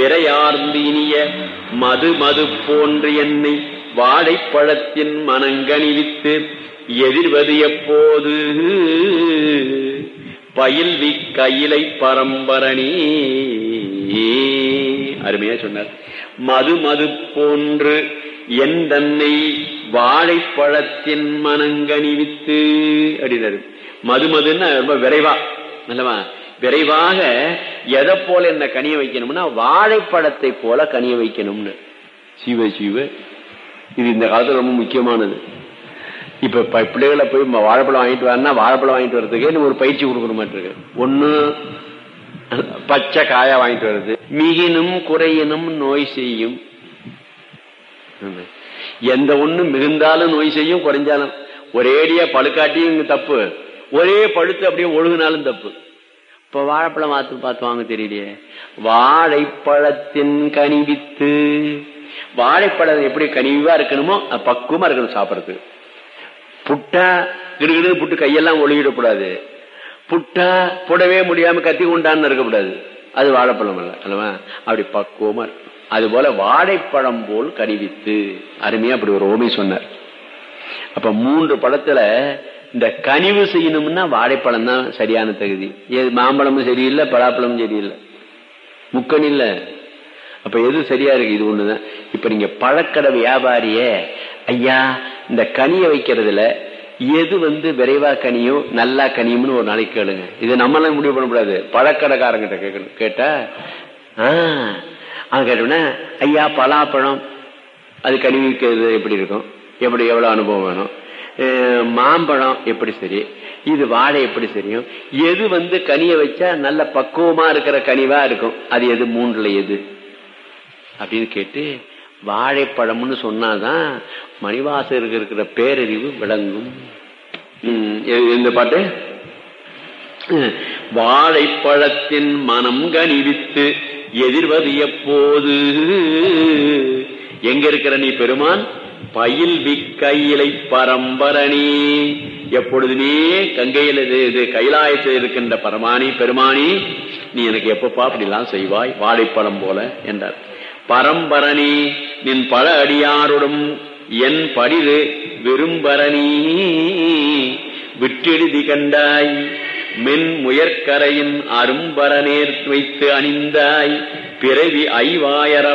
பிறையார்ந்து இனிய மது மது போன்று என்னை வாழைப்பழத்தின் மனங்கணிவித்து எதிர்வது எப்போது பயில்வி கையிலை பரம்பரணி அருமையா சொன்னார் மது மது போன்று என் தன்னை வாழைப்பழத்தின் மனங்கணிவித்து அப்படின்னாரு மது மதுன்னா ரொம்ப விரைவா நல்லவா விரைவாக எதை போல என்ன கனிய வைக்கணும்னா வாழைப்பழத்தை போல கனிய வைக்கணும்னு சிவ சிவ இது இந்த காலத்துல ரொம்ப முக்கியமானது இப்ப பிள்ளைகளை போய் வாழைப்பழம் வாங்கிட்டு வரனா வாழைப்பழம் வாங்கிட்டு வர்றதுக்கு ஒரு பயிற்சி கொடுக்கற மாட்டிருக்கு ஒண்ணு பச்சை காயா வாங்கிட்டு வருது மிகினும் குறையினும் நோய் செய்யும் எந்த ஒண்ணு மிகுந்தாலும் நோய் செய்யும் குறைஞ்சாலும் ஒரேடியா பழுக்காட்டியும் தப்பு ஒரே பழுத்து அப்படியே ஒழுகுனாலும் தப்பு இப்ப வாழைப்பழம் பார்த்து பார்த்து வாங்க தெரியலையே வாழைப்பழத்தின் கனிவித்து வாழைப்பழம் எப்படி கனிவா இருக்கணுமோ பக்குவமா இருக்கணும் சாப்பிடறதுக்கு புட்டா கிடுகிடு புட்டு கையெல்லாம் ஒழுகிடக்கூடாது புட்டா புடவே முடியாம கத்தி கொண்டான்னு இருக்கக்கூடாது அது வாழைப்பழம் அல்ல அல்லவா அப்படி பக்குவமா இருக்கும் அது போல வாழைப்பழம் போல் கனிவித்து அருமையா அப்படி ஒரு ஓமை சொன்னார் அப்ப மூன்று பழத்துல இந்த கனிவு செய்யணும்னா வாழைப்பழம் தான் சரியான தகுதி ஏது மாம்பழமும் சரியில்லை பலாப்பழமும் சரியில்லை முக்கன் இல்ல அப்ப எது சரியா இருக்கு இது ஒண்ணுதான் இப்ப நீங்க பழக்கடை வியாபாரிய ஐயா இந்த கனியை வைக்கிறதுல எது வந்து விரைவா கனியோ நல்லா கனியும்னு ஒரு நாளைக்கு கேளுங்க இதை நம்மளாம் முடிவு பண்ணக்கூடாது பழக்கடைக்காரங்கிட்ட கேட்கணும் கேட்டா ஆஹ் அவன் கேட்டோம்னா ஐயா பலாப்பழம் அது கனிவிக்கிறது எப்படி இருக்கும் எப்படி எவ்வளவு அனுபவம் வேணும் மாம்பழம் எப்படி சரி இது வாழை எப்படி சரியும் எது வந்து கனிய வச்சா நல்ல பக்குவமா இருக்கிற கனிவா இருக்கும் அது எது மூன்றுல எது அப்படின்னு கேட்டு வாழைப்பழம்னு சொன்னாதான் மணிவாசருக்கு இருக்கிற பேரறிவு விளங்கும் இந்த பாட்டு வாழைப்பழத்தின் மனம் கனிவித்து எதிர்வது எப்போது எங்க இருக்கிற நீ பெருமான் பயில் விக்கையிலை பரம்பரணி எப்பொழுதுமே கங்கையில் இது கைலாயத்தில் இருக்கின்ற பரமானி பெருமானி நீ எனக்கு எப்பப்பா அப்படிலாம் செய்வாய் வாழைப்பழம் போல என்றார் பரம்பரணி நின் பல அடியாருடன் என் படிது விரும்பரணி விட்டெழுதி கண்டாய் மென் முயற்கரையின் அரும்பரநேர் வைத்து அணிந்தாய் பிறவி ஐவாயர